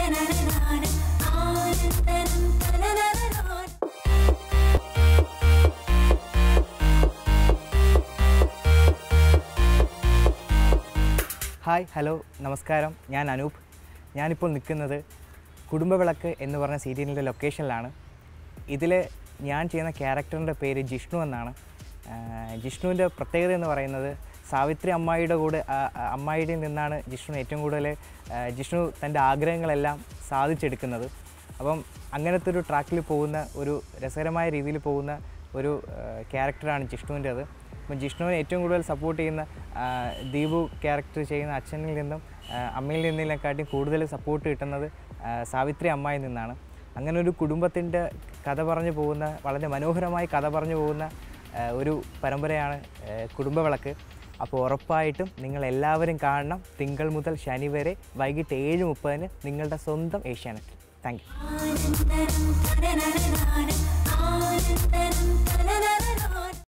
hi hello നമസ്കാരം ഞാൻ അനൂപ് ഞാനിപ്പോൾ നിൽക്കുന്നത് കുടുംബവിളക്ക് എന്ന് പറഞ്ഞ സീരിയലിൻ്റെ ലൊക്കേഷനിലാണ് ഇതിൽ ഞാൻ ചെയ്യുന്ന ക്യാരക്ടറിൻ്റെ പേര് ജിഷ്ണു എന്നാണ് ആഹ് ജിഷ്ണുവിൻ്റെ പ്രത്യേകത എന്ന് പറയുന്നത് സാവിത്രി അമ്മായിയുടെ കൂടെ ആ- ആ അമ്മായിയുടെ നിന്നാണ് ജിഷ്ണു ഏറ്റവും കൂടുതൽ ആഹ് ജിഷ്ണു തൻ്റെ ആഗ്രഹങ്ങളെല്ലാം സാധിച്ചെടുക്കുന്നത് അപ്പം അങ്ങനത്തെ ഒരു ട്രാക്കിൽ പോകുന്ന ഒരു രസകരമായ രീതിയിൽ പോകുന്ന ഒരു ആഹ് ക്യാരക്ടറാണ് ജിഷ്ണുവിൻ്റേത് അപ്പം ജിഷ്ണുവിനെ ഏറ്റവും കൂടുതൽ സപ്പോർട്ട് ചെയ്യുന്ന ആ, ദീപു ക്യാരക്ടർ ചെയ്യുന്ന അച്ഛനിൽ നിന്നും ആ, അമ്മയിൽ നിന്നതിനെക്കാട്ടി കൂടുതൽ സപ്പോർട്ട് കിട്ടുന്നത് ആ, സാവിത്രി അമ്മായി നിന്നാണ് അങ്ങനെ ഒരു കുടുംബത്തിൻ്റെ കഥ പറഞ്ഞു പോകുന്ന വളരെ മനോഹരമായി കഥ പറഞ്ഞു പോകുന്ന ആ, ഒരു പരമ്പരയാണ് ആ, കുടുംബവിളക്ക് അപ്പോൾ ഉറപ്പായിട്ടും നിങ്ങൾ എല്ലാവരും കാണണം തിങ്കൾ മുതൽ ശനി വരെ വൈകിട്ട് ഏഴ് മുപ്പതിന് നിങ്ങളുടെ സ്വന്തം ഏഷ്യാനെറ്റ് താങ്ക് യു ആനന്ദനം തനനനനാനം